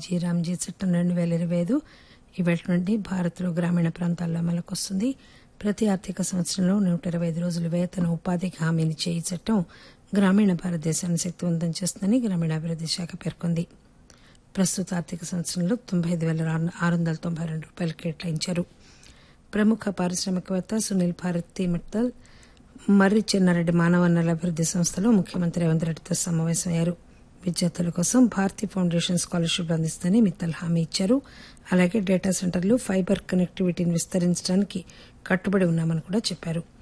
G Ramji చట్టం రెండు పేల ఇరవై ఐదు ఇవాళ నుండి భారత్లో గ్రామీణ ప్రాంతాల్లో అమలుకు వస్తుంది ప్రతి ఆర్థిక సంవత్సరంలో నూట ఇరవై ఐదు రోజులు వేతన ఉపాధికి హామీనిచ్చే ఈ చట్టం గ్రామీణ భారతదేశాన్ని శక్తివంతం చేస్తుందని గ్రామీణాభివృద్ది శాఖ పేర్కొంది ప్రస్తుత ఆర్థిక సంవత్సరంలో తొంభై ఐదు పేల ఆరు వందల తొంభై రెండు రూపాయలు కేటాయించారు ప్రముఖ పారిశ్రామికవేత్త సునీల్ భారతి మిట్టల్ మర్రి చెన్నారెడ్డి మానవ వనరుల అభివృద్ది సంస్థలో ముఖ్యమంత్రి రేవంత్ రెడ్డితో సమావేశమయ్యారు విద్యార్థుల కోసం భారతీ ఫౌండేషన్ స్కాలర్షిప్ అందిస్తుందని మిత్తల్ హామీ ఇచ్చారు అలాగే డేటా సెంటర్లు ఫైబర్ కనెక్టివిటీని విస్తరించడానికి కట్టుబడి ఉన్నామని కూడా చెప్పారు